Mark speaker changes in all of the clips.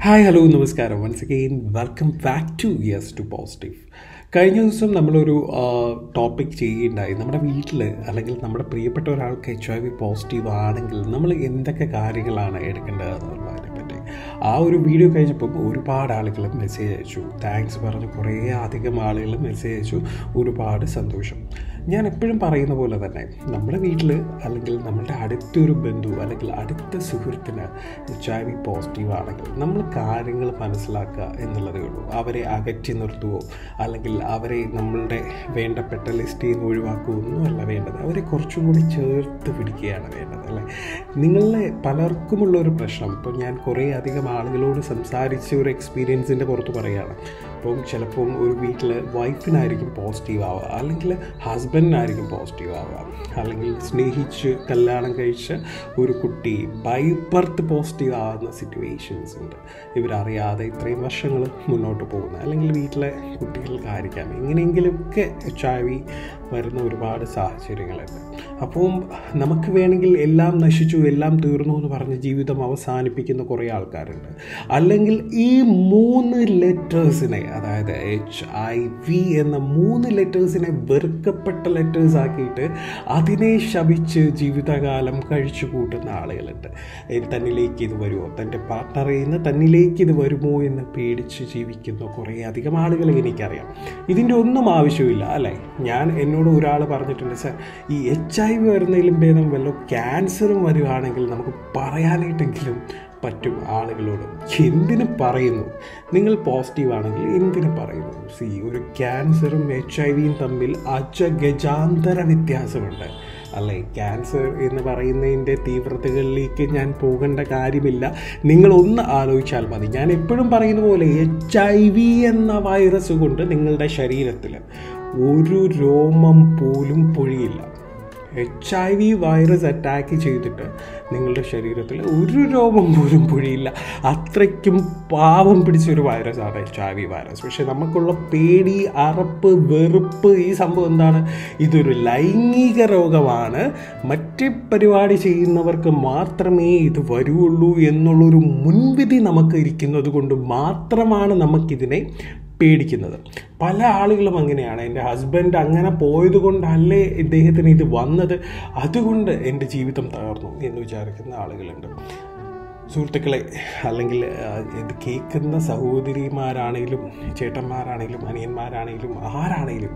Speaker 1: hi hello നമസ്കാരം once again welcome back to yes to positive കഴിഞ്ഞ ദിവസം നമ്മളൊരു ടോപ്പിക് ചെയ്യുകയുണ്ടായി നമ്മുടെ വീട്ടിൽ അല്ലെങ്കിൽ നമ്മുടെ പ്രിയപ്പെട്ട ഒരാൾക്ക് എച്ച് ഐ വി പോസിറ്റീവ് ആണെങ്കിൽ നമ്മൾ എന്തൊക്കെ കാര്യങ്ങളാണ് എടുക്കേണ്ടത് എന്നുള്ളതിനെ പറ്റി ആ ഒരു വീഡിയോ കഴിഞ്ഞപ്പോൾ ഒരുപാട് ആളുകൾ മെസ്സേജ് അയച്ചു താങ്ക്സ് പറഞ്ഞ് കുറേ അധികം ആളുകൾ മെസ്സേജ് അയച്ചു ഒരുപാട് സന്തോഷം ഞാൻ എപ്പോഴും പറയുന്ന പോലെ തന്നെ നമ്മുടെ വീട്ടിൽ അല്ലെങ്കിൽ നമ്മളുടെ അടുത്തൊരു ബന്ധു അല്ലെങ്കിൽ അടുത്ത സുഹൃത്തിന് എച്ച് ഐ വി പോസിറ്റീവ് ആണെങ്കിൽ നമ്മൾ കാര്യങ്ങൾ മനസ്സിലാക്കുക എന്നുള്ളതേ ഉള്ളൂ അവരെ അകറ്റി നിർത്തുവോ അല്ലെങ്കിൽ അവരെ നമ്മളുടെ വേണ്ടപ്പെട്ട ലിസ്റ്റിൽ നിന്ന് ഒഴിവാക്കുകയൊന്നുമല്ല വേണ്ടത് അവരെ കുറച്ചും കൂടി ചേർത്ത് പിടിക്കുകയാണ് വേണ്ടത് അല്ലേ നിങ്ങളെ പലർക്കുമുള്ള ഒരു പ്രശ്നം ഇപ്പോൾ ഞാൻ കുറേ അധികം ആളുകളോട് സംസാരിച്ച ഒരു എക്സ്പീരിയൻസിൻ്റെ പുറത്ത് പറയുകയാണ് അപ്പം ചിലപ്പം ഒരു വീട്ടിൽ വൈഫിനായിരിക്കും പോസിറ്റീവ് ആവുക അല്ലെങ്കിൽ ഹസ്ബൻഡിനായിരിക്കും പോസിറ്റീവ് ആവുക അല്ലെങ്കിൽ സ്നേഹിച്ച് കല്യാണം കഴിച്ച് ഒരു കുട്ടി ബൈ ബർത്ത് പോസിറ്റീവ് ആവുന്ന സിറ്റുവേഷൻസ് ഉണ്ട് ഇവരറിയാതെ ഇത്രയും വർഷങ്ങൾ മുന്നോട്ട് പോകുന്ന അല്ലെങ്കിൽ വീട്ടിലെ കുട്ടികൾക്കായിരിക്കാം എങ്ങനെയെങ്കിലുമൊക്കെ എച്ച് ഐ വി വരുന്ന ഒരുപാട് സാഹചര്യങ്ങളുണ്ട് അപ്പം നമുക്ക് വേണമെങ്കിൽ എല്ലാം നശിച്ചു എല്ലാം തീർന്നു എന്ന് പറഞ്ഞ് ജീവിതം അവസാനിപ്പിക്കുന്ന കുറേ ആൾക്കാരുണ്ട് അല്ലെങ്കിൽ ഈ മൂന്ന് ലെറ്റേഴ്സിനെ അതായത് എച്ച് ഐ വി എന്ന മൂന്ന് ലെറ്റേഴ്സിനെ വെറുക്കപ്പെട്ട ലെറ്റേഴ്സ് ആക്കിയിട്ട് അതിനെ ശപിച്ച് ജീവിതകാലം കഴിച്ചു കൂട്ടുന്ന ആളുകളുണ്ട് തന്നിലേക്ക് ഇത് വരുമോ തൻ്റെ പാർട്ട്ണറിൽ നിന്ന് തന്നിലേക്ക് ഇത് വരുമോ എന്ന് പേടിച്ച് ജീവിക്കുന്ന കുറേ അധികം ആളുകളെ എനിക്കറിയാം ഇതിൻ്റെ ഒന്നും ആവശ്യമില്ല അല്ലേ ഞാൻ എന്നോട് ഒരാൾ പറഞ്ഞിട്ടുണ്ട് സാർ ഈ എച്ച് ഐ വി വരുന്നതിലും ഭേദം വല്ല ക്യാൻസറും വരികയാണെങ്കിൽ നമുക്ക് പറയാനായിട്ടെങ്കിലും പറ്റും ആളുകളോട് എന്തിനു പറയുന്നു നിങ്ങൾ പോസിറ്റീവ് ആണെങ്കിൽ എന്തിനു പറയുന്നു സി ഒരു ക്യാൻസറും എച്ച് ഐ വിയും തമ്മിൽ അജഗജാന്തര വ്യത്യാസമുണ്ട് അല്ലേ ക്യാൻസർ എന്ന് പറയുന്നതിൻ്റെ തീവ്രതകളിലേക്ക് ഞാൻ പോകേണ്ട കാര്യമില്ല നിങ്ങളൊന്ന് ആലോചിച്ചാൽ മതി ഞാൻ എപ്പോഴും പറയുന്ന പോലെ എച്ച് ഐ വി എന്ന വൈറസ് കൊണ്ട് നിങ്ങളുടെ ശരീരത്തിൽ ഒരു രോമം പോലും പൊഴിയില്ല H I V virus attack ചെയ്തിട്ട് നിങ്ങളുടെ ശരീരത്തിൽ ഒരു രോഗം പോലും പൊഴിയില്ല അത്രയ്ക്കും പാവം പിടിച്ചൊരു വൈറസാണ് എച്ച് ഐ വി വൈറസ് പക്ഷേ നമുക്കുള്ള പേടി അറപ്പ് വെറുപ്പ് ഈ സംഭവം എന്താണ് ഇതൊരു ലൈംഗിക രോഗമാണ് മറ്റ് പരിപാടി ചെയ്യുന്നവർക്ക് മാത്രമേ ഇത് വരുള്ളൂ എന്നുള്ളൊരു മുൻവിധി നമുക്ക് ഇരിക്കുന്നത് കൊണ്ട് മാത്രമാണ് നമുക്കിതിനെ പേടിക്കുന്നത് പല ആളുകളും അങ്ങനെയാണ് എൻ്റെ ഹസ്ബൻഡ് അങ്ങനെ പോയത് കൊണ്ടല്ലേ ഇദ്ദേഹത്തിന് ഇത് വന്നത് അതുകൊണ്ട് എൻ്റെ ജീവിതം തകർന്നു എന്ന് വിചാരിക്കുന്ന ആളുകളുണ്ട് സുഹൃത്തുക്കളെ അല്ലെങ്കിൽ ഇത് കേൾക്കുന്ന സഹോദരിമാരാണെങ്കിലും ചേട്ടന്മാരാണെങ്കിലും അനിയന്മാരാണെങ്കിലും ആരാണെങ്കിലും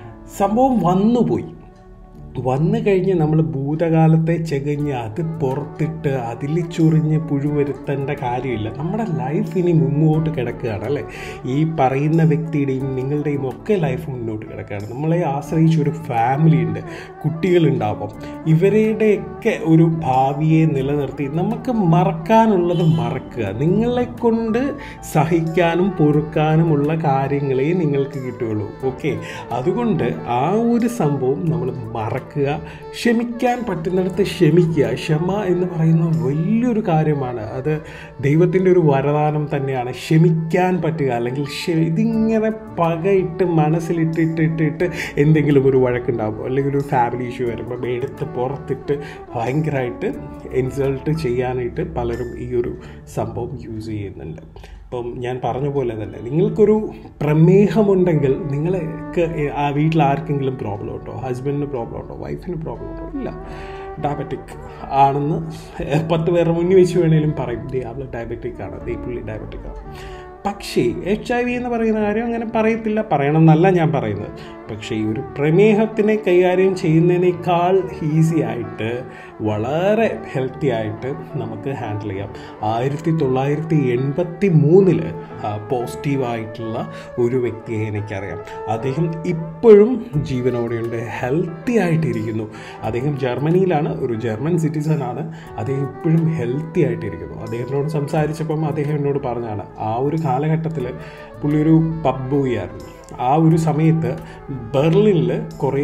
Speaker 1: സംഭവം വന്നുപോയി വന്നു കഴിഞ്ഞ് നമ്മൾ ഭൂതകാലത്തെ ചെകഞ്ഞ് അത് പുറത്തിട്ട് അതിൽ ചൊറിഞ്ഞ് പുഴുവരുത്തേണ്ട കാര്യമില്ല നമ്മുടെ ലൈഫ് ഇനി മുമ്പോട്ട് കിടക്കുകയാണ് അല്ലേ ഈ പറയുന്ന വ്യക്തിയുടെയും നിങ്ങളുടെയും ഒക്കെ ലൈഫ് മുന്നോട്ട് കിടക്കുകയാണ് നമ്മളെ ആശ്രയിച്ച് ഒരു ഫാമിലി ഉണ്ട് കുട്ടികളുണ്ടാവും ഇവരുടെയൊക്കെ ഒരു ഭാവിയെ നിലനിർത്തി നമുക്ക് മറക്കാനുള്ളത് മറക്കുക നിങ്ങളെ കൊണ്ട് സഹിക്കാനും പൊറുക്കാനുമുള്ള കാര്യങ്ങളെ നിങ്ങൾക്ക് കിട്ടുകയുള്ളൂ ഓക്കെ അതുകൊണ്ട് ആ ഒരു സംഭവം നമ്മൾ മറക്കുക ക്ഷമിക്കാൻ പറ്റുന്നിടത്ത് ക്ഷമിക്കുക ക്ഷമ എന്ന് പറയുന്ന വലിയൊരു കാര്യമാണ് അത് ദൈവത്തിൻ്റെ ഒരു വരദാനം തന്നെയാണ് ക്ഷമിക്കാൻ പറ്റുക അല്ലെങ്കിൽ ഇതിങ്ങനെ പകയിട്ട് മനസ്സിലിട്ടിട്ടിട്ടിട്ട് എന്തെങ്കിലും ഒരു വഴക്കുണ്ടാകും അല്ലെങ്കിൽ ഒരു ഫാമിലി ഇഷ്യൂ വരുമ്പോൾ എടുത്ത് പുറത്തിട്ട് ഭയങ്കരമായിട്ട് ഇൻസൾട്ട് ചെയ്യാനായിട്ട് പലരും ഈ ഒരു സംഭവം യൂസ് ചെയ്യുന്നുണ്ട് ഇപ്പം ഞാൻ പറഞ്ഞ പോലെ തന്നെ നിങ്ങൾക്കൊരു പ്രമേഹമുണ്ടെങ്കിൽ നിങ്ങൾക്ക് ആ വീട്ടിൽ ആർക്കെങ്കിലും പ്രോബ്ലം ഉണ്ടോ ഹസ്ബൻഡിന് പ്രോബ്ലം ഉണ്ടോ വൈഫിന് പ്രോബ്ലം ഉണ്ടോ ഇല്ല ഡയബറ്റിക് ആണെന്ന് പത്ത് പേരുടെ മുന്നിൽ വെച്ച് വേണേലും പറയും ദേ അവൾ ഡയബറ്റിക് ആണ് ദേ പുള്ളി ഡയബറ്റിക് ആണ് പക്ഷേ എച്ച് ഐ വി എന്ന് പറയുന്ന കാര്യം അങ്ങനെ പറയത്തില്ല പറയണം എന്നല്ല ഞാൻ പറയുന്നത് പക്ഷേ ഈ ഒരു പ്രമേഹത്തിനെ കൈകാര്യം ചെയ്യുന്നതിനേക്കാൾ ഈസി ആയിട്ട് വളരെ ഹെൽത്തി ആയിട്ട് നമുക്ക് ഹാൻഡിൽ ചെയ്യാം ആയിരത്തി തൊള്ളായിരത്തി എൺപത്തി മൂന്നില് പോസിറ്റീവായിട്ടുള്ള ഒരു വ്യക്തിയെ എനിക്കറിയാം അദ്ദേഹം ഇപ്പോഴും ജീവനോടെയുണ്ട് ഹെൽത്തി ആയിട്ടിരിക്കുന്നു അദ്ദേഹം ജർമ്മനിയിലാണ് ഒരു ജർമ്മൻ സിറ്റിസൺ ആണ് അദ്ദേഹം ഇപ്പോഴും ഹെൽത്തി ആയിട്ടിരിക്കുന്നു അദ്ദേഹത്തിനോട് സംസാരിച്ചപ്പം അദ്ദേഹം എന്നോട് പറഞ്ഞാണ് ആ ഒരു കാലഘട്ടത്തിൽ പുള്ളി ഒരു പബ് ബോയിയായിരുന്നു ആ ഒരു സമയത്ത് ബെർലിനിൽ കുറേ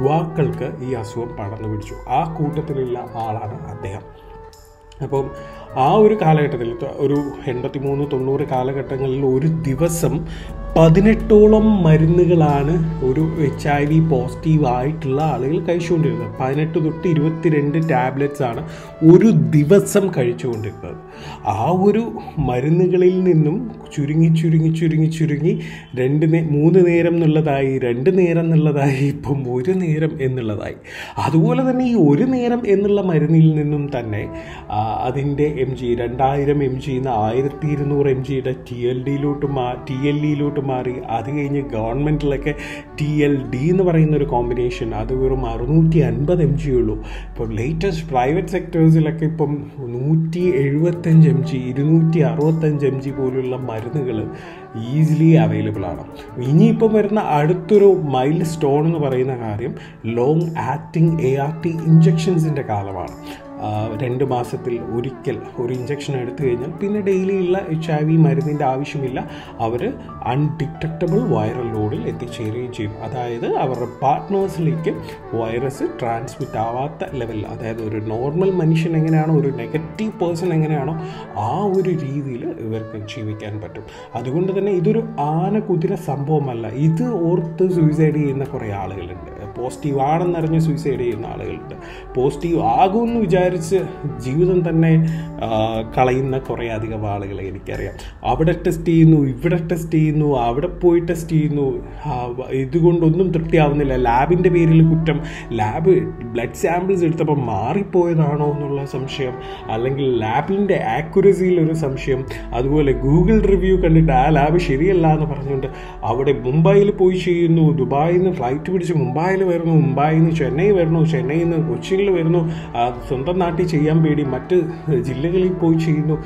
Speaker 1: യുവാക്കൾക്ക് ഈ അസുഖം പടർന്നു പിടിച്ചു ആ കൂട്ടത്തിലുള്ള ആളാണ് അദ്ദേഹം അപ്പം ആ ഒരു കാലഘട്ടത്തിൽ ഒരു എൺപത്തി മൂന്ന് തൊണ്ണൂറ് കാലഘട്ടങ്ങളിൽ ഒരു ദിവസം പതിനെട്ടോളം മരുന്നുകളാണ് ഒരു എച്ച് ഐ വി പോസിറ്റീവ് ആയിട്ടുള്ള ആളുകൾ കഴിച്ചുകൊണ്ടിരുന്നത് പതിനെട്ട് തൊട്ട് ഇരുപത്തിരണ്ട് ടാബ്ലറ്റ്സ് ആണ് ഒരു ദിവസം കഴിച്ചുകൊണ്ടിരുന്നത് ആ ഒരു മരുന്നുകളിൽ നിന്നും ചുരുങ്ങി ചുരുങ്ങി ചുരുങ്ങി ചുരുങ്ങി രണ്ട് നേ മൂന്ന് നേരം എന്നുള്ളതായി രണ്ട് നേരം എന്നുള്ളതായി ഇപ്പം ഒരു നേരം എന്നുള്ളതായി അതുപോലെ തന്നെ ഈ ഒരു നേരം എന്നുള്ള മരുന്നിൽ നിന്നും തന്നെ അതിൻ്റെ എം ജി രണ്ടായിരം എം ജിന്ന് ആയിരത്തി ഇരുന്നൂറ് എം ജിയുടെ ടി എൽ ഡിയിലോട്ട് മാ ടി എൽ ഇയിലോട്ട് മാറി അത് കഴിഞ്ഞ് ഗവൺമെൻറ്റിലൊക്കെ ടി എൽ ഡി എന്ന് പറയുന്ന ഒരു കോമ്പിനേഷൻ അത് വെറും അറുന്നൂറ്റി അൻപത് എം ജി ഉള്ളൂ ഇപ്പം ലേറ്റസ്റ്റ് പ്രൈവറ്റ് സെക്ടേഴ്സിലൊക്കെ ഇപ്പം നൂറ്റി എഴുപത്തഞ്ച് എം ജി ഇരുന്നൂറ്റി അറുപത്തഞ്ച് എം ജി പോലുള്ള മരുന്നുകൾ ഈസിലി അവൈലബിൾ ആണ് ഇനിയിപ്പം വരുന്ന അടുത്തൊരു മൈൽ സ്റ്റോൺ എന്ന് പറയുന്ന കാര്യം long acting A R T ഇഞ്ചക്ഷൻസിൻ്റെ കാലമാണ് രണ്ട് മാസത്തിൽ ഒരിക്കൽ ഒരു ഇഞ്ചക്ഷൻ എടുത്തു കഴിഞ്ഞാൽ പിന്നെ ഡെയിലി ഉള്ള എച്ച് ഐ വി മരുന്നിൻ്റെ ആവശ്യമില്ല അവർ അൺഡിറ്റക്റ്റബിൾ വൈറൽ ലോഡിൽ എത്തിച്ചേരുകയും ചെയ്യും അതായത് അവരുടെ പാർട്ട്നേഴ്സിലേക്ക് വൈറസ് ട്രാൻസ്മിറ്റ് ആവാത്ത ലെവലിൽ അതായത് ഒരു നോർമൽ മനുഷ്യൻ എങ്ങനെയാണോ ഒരു നെഗറ്റീവ് പേഴ്സൺ എങ്ങനെയാണോ ആ ഒരു രീതിയിൽ ഇവർക്ക് ജീവിക്കാൻ പറ്റും അതുകൊണ്ട് തന്നെ ഇതൊരു ആന കുതിര സംഭവമല്ല ഇത് ഓർത്ത് സൂയിസൈഡ് ചെയ്യുന്ന കുറേ ആളുകളുണ്ട് പോസിറ്റീവ് ആണെന്നറിഞ്ഞ് സൂയിസൈഡ് ചെയ്യുന്ന ആളുകളുണ്ട് പോസിറ്റീവ് ആകുമെന്ന് വിചാരിച്ച് ജീവിതം തന്നെ കളയുന്ന കുറേ അധികം ആളുകളെ എനിക്കറിയാം അവിടെ ടെസ്റ്റ് ചെയ്യുന്നു ഇവിടെ ടെസ്റ്റ് ചെയ്യുന്നു അവിടെ പോയി ടെസ്റ്റ് ചെയ്യുന്നു ഇതുകൊണ്ടൊന്നും തൃപ്തിയാവുന്നില്ല ലാബിൻ്റെ പേരിൽ കുറ്റം ലാബ് ബ്ലഡ് സാമ്പിൾസ് എടുത്തപ്പോൾ മാറിപ്പോയതാണോ എന്നുള്ള സംശയം അല്ലെങ്കിൽ ലാബിൻ്റെ ആക്യുറസിയിൽ ഒരു സംശയം അതുപോലെ ഗൂഗിൾ റിവ്യൂ കണ്ടിട്ട് ആ ലാബ് ശരിയല്ല എന്ന് പറഞ്ഞുകൊണ്ട് അവിടെ മുംബൈയിൽ പോയി ചെയ്യുന്നു ദുബായിൽ നിന്ന് ഫ്ലൈറ്റ് പിടിച്ച് മുംബൈയിൽ വരുന്നു മുംബൈയിൽ നിന്ന് ചെന്നൈ വരുന്നു ചെന്നൈയിൽ നിന്ന് കൊച്ചിയിൽ വരുന്നു സ്വന്തം നാട്ടിൽ ചെയ്യാൻ പേടി മറ്റ് ജില്ലകളിൽ പോയി ചെയ്യുന്നു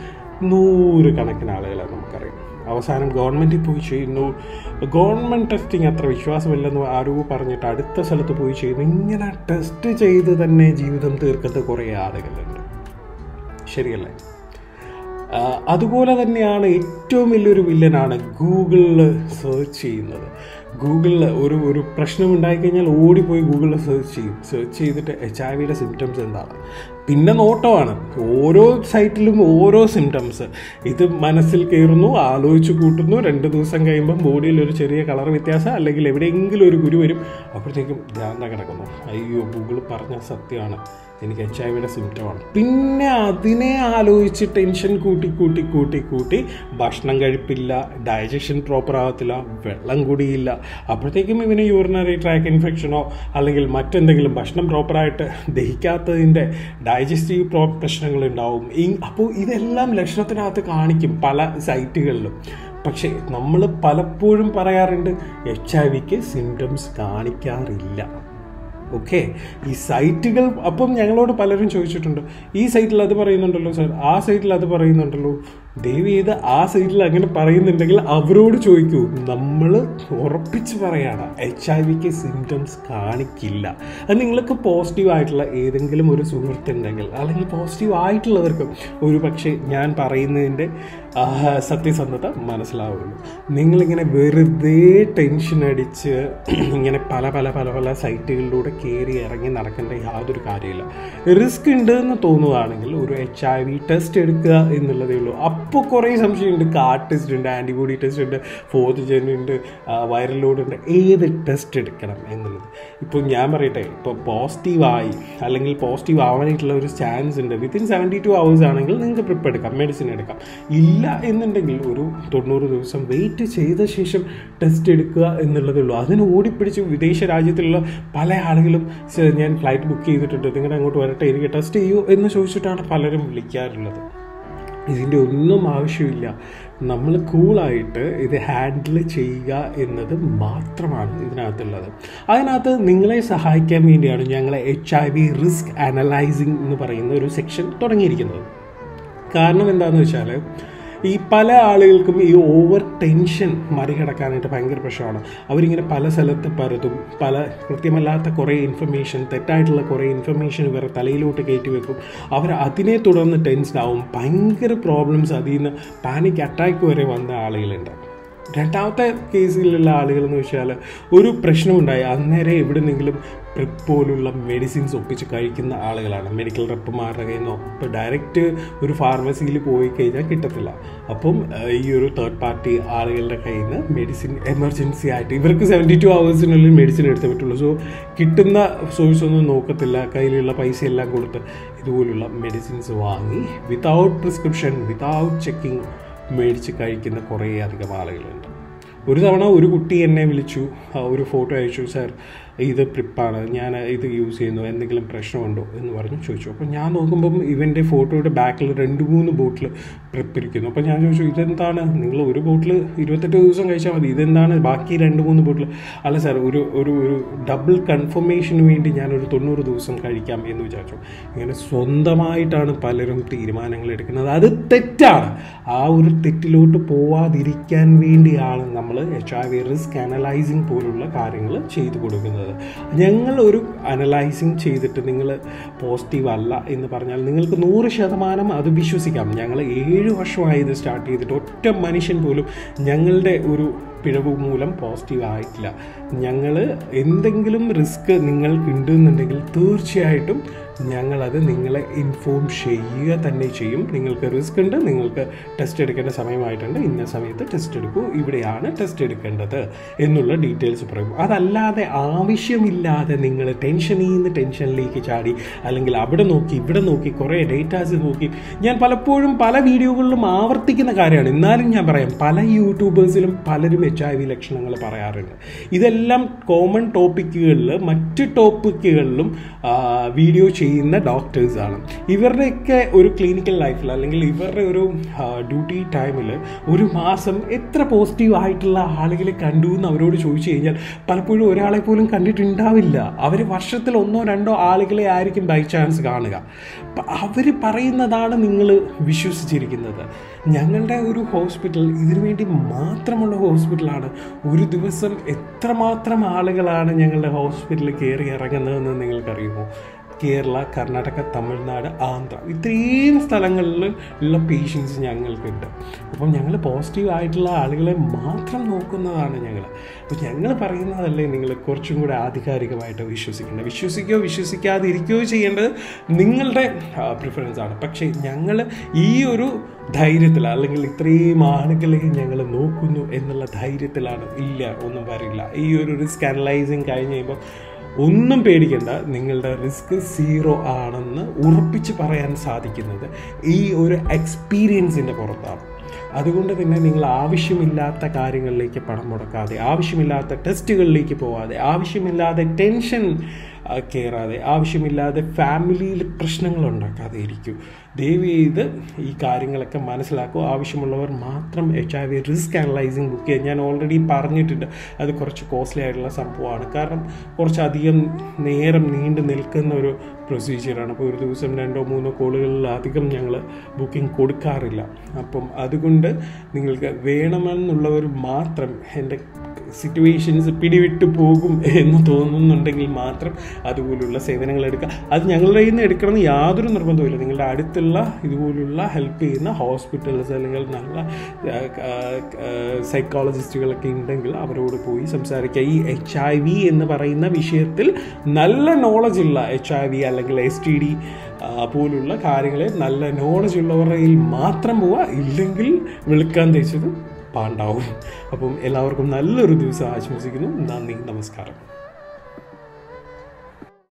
Speaker 1: നൂറ് കണക്കിന് ആളുകളെ നമുക്കറിയാം അവസാനം ഗവൺമെൻറ്റിൽ പോയി ചെയ്യുന്നു ഗവൺമെൻറ് ടെസ്റ്റിംഗ് അത്ര വിശ്വാസമില്ലെന്ന് ആരോ പറഞ്ഞിട്ട് അടുത്ത സ്ഥലത്ത് പോയി ചെയ്യുന്നു ഇങ്ങനെ ടെസ്റ്റ് ചെയ്ത് തന്നെ ജീവിതം തീർക്കുന്ന കുറേ ആളുകളുണ്ട് ശരിയല്ലേ അതുപോലെ തന്നെയാണ് ഏറ്റവും വലിയൊരു വില്ലനാണ് ഗൂഗിളിൽ സെർച്ച് ചെയ്യുന്നത് ഗൂഗിളിൽ ഒരു ഒരു പ്രശ്നം ഉണ്ടായിക്കഴിഞ്ഞാൽ ഓടിപ്പോയി ഗൂഗിളിൽ സെർച്ച് ചെയ്യും സെർച്ച് ചെയ്തിട്ട് എച്ച് ഐ വിയുടെ സിംറ്റംസ് എന്താണ് പിന്നെ നോട്ടമാണ് ഓരോ സൈറ്റിലും ഓരോ സിംറ്റംസ് ഇത് മനസ്സിൽ കയറുന്നു ആലോചിച്ച് കൂട്ടുന്നു രണ്ട് ദിവസം കഴിയുമ്പം ബോഡിയിൽ ഒരു ചെറിയ കളർ വ്യത്യാസം അല്ലെങ്കിൽ എവിടെയെങ്കിലും ഒരു ഗുരു വരും അപ്പോഴത്തേക്കും ധ്യാന കിടക്കുന്നു അയ്യോ ഗൂഗിൾ പറഞ്ഞ സത്യമാണ് എനിക്ക് എച്ച് ഐ വിയുടെ സിംറ്റമാണ് പിന്നെ അതിനെ ആലോചിച്ച് ടെൻഷൻ കൂട്ടി കൂട്ടി കൂട്ടി കൂട്ടി ഭക്ഷണം കഴിപ്പില്ല ഡൈജഷൻ പ്രോപ്പർ ആകത്തില്ല വെള്ളം കുടിയില്ല അപ്പോഴത്തേക്കും ഇവന് യൂറിനറി ട്രാക്ക് ഇൻഫെക്ഷനോ അല്ലെങ്കിൽ മറ്റെന്തെങ്കിലും ഭക്ഷണം പ്രോപ്പറായിട്ട് ദഹിക്കാത്തതിൻ്റെ ഡൈജസ്റ്റീവ് പ്രോ പ്രശ്നങ്ങളുണ്ടാവും അപ്പോൾ ഇതെല്ലാം ലക്ഷണത്തിനകത്ത് കാണിക്കും പല സൈറ്റുകളിലും പക്ഷേ നമ്മൾ പലപ്പോഴും പറയാറുണ്ട് എച്ച് ഐ വിക്ക് സിംറ്റംസ് കാണിക്കാറില്ല ഓക്കെ ഈ സൈറ്റുകൾ അപ്പം ഞങ്ങളോട് പലരും ചോദിച്ചിട്ടുണ്ട് ഈ സൈറ്റിൽ അത് പറയുന്നുണ്ടല്ലോ സാർ ആ സൈറ്റിൽ അത് പറയുന്നുണ്ടല്ലോ ദയവ് ചെയ്ത് ആ സൈറ്റിൽ അങ്ങനെ പറയുന്നുണ്ടെങ്കിൽ അവരോട് ചോദിക്കൂ നമ്മൾ ഉറപ്പിച്ച് പറയാണ് എച്ച് ഐ വിക്ക് സിംറ്റംസ് കാണിക്കില്ല അത് നിങ്ങൾക്ക് പോസിറ്റീവ് ആയിട്ടുള്ള ഏതെങ്കിലും ഒരു സുഹൃത്തുണ്ടെങ്കിൽ അല്ലെങ്കിൽ പോസിറ്റീവ് ആയിട്ടുള്ളവർക്ക് ഒരു പക്ഷേ ഞാൻ പറയുന്നതിൻ്റെ സത്യസന്ധത മനസ്സിലാവുള്ളൂ നിങ്ങളിങ്ങനെ വെറുതെ ടെൻഷൻ അടിച്ച് ഇങ്ങനെ പല പല പല പല സൈറ്റുകളിലൂടെ കയറി ഇറങ്ങി നടക്കേണ്ട യാതൊരു കാര്യമില്ല റിസ്ക് ഉണ്ട് എന്ന് തോന്നുകയാണെങ്കിൽ ഒരു എച്ച് ഐ വി ടെസ്റ്റ് എടുക്കുക എന്നുള്ളതേ ഉള്ളൂ അപ്പോൾ കുറേ സംശയമുണ്ട് കാർഡ് ടെസ്റ്റ് ഉണ്ട് ആൻറ്റിബോഡി ടെസ്റ്റ് ഉണ്ട് ഫോർത്ത് ജെൻ ഉണ്ട് വൈറൽ ലോഡ് ഉണ്ട് ഏത് ടെസ്റ്റ് എടുക്കണം എന്നുള്ളത് ഇപ്പോൾ ഞാൻ പറയട്ടെ ഇപ്പോൾ പോസിറ്റീവ് ആയി അല്ലെങ്കിൽ പോസിറ്റീവ് ആവാനായിട്ടുള്ള ഒരു ചാൻസ് ഉണ്ട് വിത്തിൻ സെവൻറ്റി ടു അവേഴ്സ് ആണെങ്കിൽ നിങ്ങൾക്ക് പ്രിപ്പ് എടുക്കാം മെഡിസിൻ എടുക്കാം ഇല്ല എന്നുണ്ടെങ്കിൽ ഒരു തൊണ്ണൂറ് ദിവസം വെയിറ്റ് ചെയ്ത ശേഷം ടെസ്റ്റ് എടുക്കുക എന്നുള്ളതേ ഉള്ളൂ അതിന് ഓടിപ്പിടിച്ച് വിദേശ രാജ്യത്തിലുള്ള പല ആളുകളും ഞാൻ ഫ്ലൈറ്റ് ബുക്ക് ചെയ്തിട്ടുണ്ട് നിങ്ങളുടെ അങ്ങോട്ട് വരട്ടെ എനിക്ക് ടെസ്റ്റ് ചെയ്യൂ എന്ന് ചോദിച്ചിട്ടാണ് പലരും വിളിക്കാറുള്ളത് ഇതിൻ്റെ ഒന്നും ആവശ്യമില്ല നമ്മൾ കൂളായിട്ട് ഇത് ഹാൻഡിൽ ചെയ്യുക എന്നത് മാത്രമാണ് ഇതിനകത്തുള്ളത് അതിനകത്ത് നിങ്ങളെ സഹായിക്കാൻ വേണ്ടിയാണ് ഞങ്ങൾ H I V risk analysing എന്ന് പറയുന്ന ഒരു സെക്ഷൻ തുടങ്ങിയിരിക്കുന്നത് കാരണം എന്താണെന്ന് വെച്ചാൽ ഈ പല ആളുകൾക്കും ഈ ഓവർ ടെൻഷൻ മറികടക്കാനായിട്ട് ഭയങ്കര പ്രശ്നമാണ് അവരിങ്ങനെ പല സ്ഥലത്ത് പരതും പല കൃത്യമല്ലാത്ത കുറേ ഇൻഫർമേഷൻ തെറ്റായിട്ടുള്ള കുറേ ഇൻഫർമേഷൻ ഇവരുടെ തലയിലോട്ട് കയറ്റി വെക്കും അവർ അതിനെ തുടർന്ന് ടെൻഷനാവും ഭയങ്കര പ്രോബ്ലംസ് അതിൽ നിന്ന് പാനിക് അറ്റാക്ക് വരെ വന്ന ആളുകളുണ്ട് രണ്ടാമത്തെ കേസിലുള്ള ആളുകൾ എന്ന് വെച്ചാൽ ഒരു പ്രശ്നമുണ്ടായി അന്നേരം എവിടെന്നെങ്കിലും പ്രിപ്പ് പോലുള്ള മെഡിസിൻസ് ഒപ്പിച്ച് കഴിക്കുന്ന ആളുകളാണ് മെഡിക്കൽ റെപ്പുമാരുടെ കയ്യിൽ നിന്ന് ഇപ്പോൾ ഡയറക്റ്റ് ഒരു ഫാർമസിയിൽ പോയി കഴിഞ്ഞാൽ കിട്ടത്തില്ല അപ്പം ഏഹ്, ഈ ഒരു തേർഡ് പാർട്ടി ആളുകളുടെ കയ്യിൽ നിന്ന് മെഡിസിൻ എമർജൻസി ആയിട്ട് ഇവർക്ക് സെവൻറ്റി ടു അവേഴ്സിനുള്ളിൽ മെഡിസിൻ എടുത്തേ പറ്റുള്ളൂ സോ കിട്ടുന്ന സോഴ്സ് ഒന്നും നോക്കത്തില്ല കയ്യിലുള്ള പൈസ എല്ലാം കൊടുത്ത് ഇതുപോലുള്ള മെഡിസിൻസ് വാങ്ങി വിതൗട്ട് പ്രിസ്ക്രിപ്ഷൻ വിതൗട്ട് ചെക്കിങ് മേടിച്ച് കഴിക്കുന്ന കുറേ അധികം ആളുകളുണ്ട് ഒരു തവണ ഒരു കുട്ടി എന്നെ വിളിച്ചു ആ, ഒരു ഫോട്ടോ അയച്ചു സാർ ഇത് പ്രിപ്പാണ് ഞാൻ ഇത് യൂസ് ചെയ്യുന്നു എന്തെങ്കിലും പ്രശ്നമുണ്ടോ എന്ന് പറഞ്ഞ് ചോദിച്ചു അപ്പോൾ ഞാൻ നോക്കുമ്പം ഇവൻ്റെ ഫോട്ടോയുടെ ബാക്കിൽ രണ്ട് മൂന്ന് ബോട്ടിൽ പ്രിപ്പ് ഇരിക്കുന്നു അപ്പോൾ ഞാൻ ചോദിച്ചു ഇതെന്താണ് നിങ്ങൾ ഒരു ബോട്ടിൽ ഇരുപത്തെട്ട് ദിവസം കഴിച്ചാൽ മതി ഇതെന്താണ് ബാക്കി രണ്ട് മൂന്ന് ബോട്ടിൽ അല്ല സാർ ഒരു ഒരു ഒരു ഡബിൾ കൺഫർമേഷന് വേണ്ടി ഞാൻ ഒരു തൊണ്ണൂറ് ദിവസം കഴിക്കാം എന്ന് വിചാരിച്ചു ഇങ്ങനെ സ്വന്തമായിട്ടാണ് പലരും തീരുമാനങ്ങൾ എടുക്കുന്നത് അത് തെറ്റാണ് ആ ഒരു തെറ്റിലോട്ട് പോവാതിരിക്കാൻ വേണ്ടിയാണ് നമ്മൾ H I V risk analysing പോലുള്ള കാര്യങ്ങൾ ചെയ്തു കൊടുക്കുന്നത് ഞങ്ങൾ ഒരു അനലൈസിങ് ചെയ്തിട്ട് നിങ്ങൾ പോസിറ്റീവ് അല്ല എന്ന് പറഞ്ഞാൽ നിങ്ങൾക്ക് നൂറ് ശതമാനം അത് വിശ്വസിക്കാം ഞങ്ങൾ ഏഴ് വർഷമായി ഇത് സ്റ്റാർട്ട് ചെയ്തിട്ട് ഒറ്റ മനുഷ്യൻ പോലും ഞങ്ങളുടെ ഒരു പിഴവ് മൂലം പോസിറ്റീവ് ആയിട്ടില്ല ഞങ്ങൾ എന്തെങ്കിലും റിസ്ക് നിങ്ങൾക്ക് ഉണ്ടെന്നുണ്ടെങ്കിൽ തീർച്ചയായിട്ടും ഞങ്ങളത് നിങ്ങളെ ഇൻഫോം ചെയ്യുക തന്നെ ചെയ്യും നിങ്ങൾക്ക് റിസ്ക് ഉണ്ട് നിങ്ങൾക്ക് ടെസ്റ്റ് എടുക്കേണ്ട സമയമായിട്ടുണ്ട് ഇന്ന സമയത്ത് ടെസ്റ്റ് എടുക്കൂ ഇവിടെയാണ് ടെസ്റ്റ് എടുക്കേണ്ടത് എന്നുള്ള ഡീറ്റെയിൽസ് പറയും അതല്ലാതെ ആവശ്യമില്ലാതെ നിങ്ങൾ ടെൻഷനിൽ നിന്ന് ടെൻഷനിലേക്ക് ചാടി അല്ലെങ്കിൽ അവിടെ നോക്കി ഇവിടെ നോക്കി കുറേ ഡേറ്റാസ് നോക്കി ഞാൻ പലപ്പോഴും പല വീഡിയോകളിലും ആവർത്തിക്കുന്ന കാര്യമാണ് എന്നാലും ഞാൻ പറയാം പല യൂട്യൂബേഴ്സിലും പലരും എച്ച് ഐ വി ലക്ഷണങ്ങൾ പറയാറുണ്ട് ഇതെല്ലാം കോമൺ ടോപ്പിക്കുകളിൽ മറ്റ് ടോപ്പിക്കുകളിലും വീഡിയോ ചെയ്യുന്ന ഡോക്ടേഴ്സാണ് ഇവരുടെയൊക്കെ ഒരു ക്ലിനിക്കൽ ലൈഫിൽ അല്ലെങ്കിൽ ഇവരുടെ ഒരു ഡ്യൂട്ടി ടൈമിൽ ഒരു മാസം എത്ര പോസിറ്റീവ് ആയിട്ടുള്ള ആളുകളെ കണ്ടു എന്ന് അവരോട് ചോദിച്ചു കഴിഞ്ഞാൽ പലപ്പോഴും ഒരാളെ പോലും കണ്ടിട്ടുണ്ടാവില്ല അവർ വർഷത്തിൽ ഒന്നോ രണ്ടോ ആളുകളെ ആയിരിക്കും ബൈ ചാൻസ് കാണുക അവർ പറയുന്നതാണ് നിങ്ങൾ വിശ്വസിച്ചിരിക്കുന്നത് ഞങ്ങളുടെ ഒരു ഹോസ്പിറ്റൽ ഇതിനു വേണ്ടി മാത്രമുള്ള ഹോസ്പിറ്റലാണ് ഒരു ദിവസം എത്രമാത്രം ആളുകളാണ് ഞങ്ങളുടെ ഹോസ്പിറ്റലിൽ കയറി ഇറങ്ങുന്നതെന്ന് നിങ്ങൾക്കറിയുമോ കേരള കർണാടക തമിഴ്നാട് ആന്ധ്ര ഇത്രയും സ്ഥലങ്ങളിൽ ഉള്ള പേഷ്യൻസ് ഞങ്ങൾക്കുണ്ട് അപ്പം ഞങ്ങൾ പോസിറ്റീവ് ആയിട്ടുള്ള ആളുകളെ മാത്രം നോക്കുന്നതാണ് ഞങ്ങൾ അപ്പോൾ ഞങ്ങൾ പറയുന്നതല്ലേ നിങ്ങൾ കുറച്ചും കൂടെ ആധികാരികമായിട്ട് വിശ്വസിക്കേണ്ടത് വിശ്വസിക്കുകയോ വിശ്വസിക്കാതിരിക്കുകയോ ചെയ്യേണ്ടത് നിങ്ങളുടെ പ്രിഫറൻസ് ആണ് പക്ഷേ ഞങ്ങൾ ഈ ഒരു ധൈര്യത്തിൽ അല്ലെങ്കിൽ ഇത്രയും ആളുകളെ ഞങ്ങൾ നോക്കുന്നു എന്നുള്ള ധൈര്യത്തിലാണ് ഇല്ല ഒന്നും വരില്ല ഈ ഒരു റിസ്ക് അനലൈസിങ് കഴിഞ്ഞ് കഴിയുമ്പോൾ ഒന്നും പേടിക്കേണ്ട നിങ്ങളുടെ റിസ്ക് സീറോ ആണെന്ന് ഉറപ്പിച്ച് പറയാൻ സാധിക്കുന്നത് ഈ ഒരു എക്സ്പീരിയൻസിൻ്റെ പുറത്താണ് അതുകൊണ്ട് തന്നെ നിങ്ങൾ ആവശ്യമില്ലാത്ത കാര്യങ്ങളിലേക്ക് പണം മുടക്കാതെ ആവശ്യമില്ലാത്ത ടെസ്റ്റുകളിലേക്ക് പോവാതെ ആവശ്യമില്ലാതെ ടെൻഷൻ കയറാതെ ആവശ്യമില്ലാതെ ഫാമിലിയിൽ പ്രശ്നങ്ങൾ ഉണ്ടാക്കാതെ ഇരിക്കൂ ദയവ് ചെയ്ത് ഈ കാര്യങ്ങളൊക്കെ മനസ്സിലാക്കുക ആവശ്യമുള്ളവർ മാത്രം H I V risk analysing book ചെയ്യാൻ ഞാൻ ഓൾറെഡി പറഞ്ഞിട്ടുണ്ട് അത് കുറച്ച് കോസ്റ്റ്ലി ആയിട്ടുള്ള സംഭവമാണ് കാരണം കുറച്ചധികം നേരം നീണ്ടു നിൽക്കുന്ന ഒരു പ്രൊസീജിയറാണ് അപ്പോൾ ഒരു ദിവസം രണ്ടോ മൂന്നോ കോളുകളിൽ അധികം ഞങ്ങൾ ബുക്കിംഗ് കൊടുക്കാറില്ല അപ്പം അതുകൊണ്ട് നിങ്ങൾക്ക് വേണമെന്നുള്ളവർ മാത്രം എൻ്റെ സിറ്റുവേഷൻസ് പിടിവിട്ട് പോകും എന്ന് തോന്നുന്നുണ്ടെങ്കിൽ മാത്രം അതുപോലുള്ള സേവനങ്ങൾ എടുക്കുക അത് ഞങ്ങളുടെ കയ്യിൽ നിന്ന് എടുക്കണമെന്ന് യാതൊരു നിർബന്ധമില്ല നിങ്ങളുടെ അടുത്തുള്ള ഇതുപോലുള്ള ഹെൽപ്പ് ചെയ്യുന്ന ഹോസ്പിറ്റൽസ് അല്ലെങ്കിൽ നല്ല സൈക്കോളജിസ്റ്റുകളൊക്കെ ഉണ്ടെങ്കിൽ അവരോട് പോയി സംസാരിക്കുക ഈ എച്ച് ഐ വി എന്ന് പറയുന്ന വിഷയത്തിൽ നല്ല നോളജ് ഉള്ള എച്ച് ഐ വി അല്ലെങ്കിൽ എസ് ടി ഡി പോലുള്ള കാര്യങ്ങളെ നല്ല നോളജ് ഉള്ളവരുടെ മാത്രം പോവുക ഇല്ലെങ്കിൽ വിളിക്കാൻ തേച്ചത് പാണ്ടാവും അപ്പം എല്ലാവർക്കും നല്ലൊരു ദിവസം ആശംസിക്കുന്നു നന്ദി നമസ്കാരം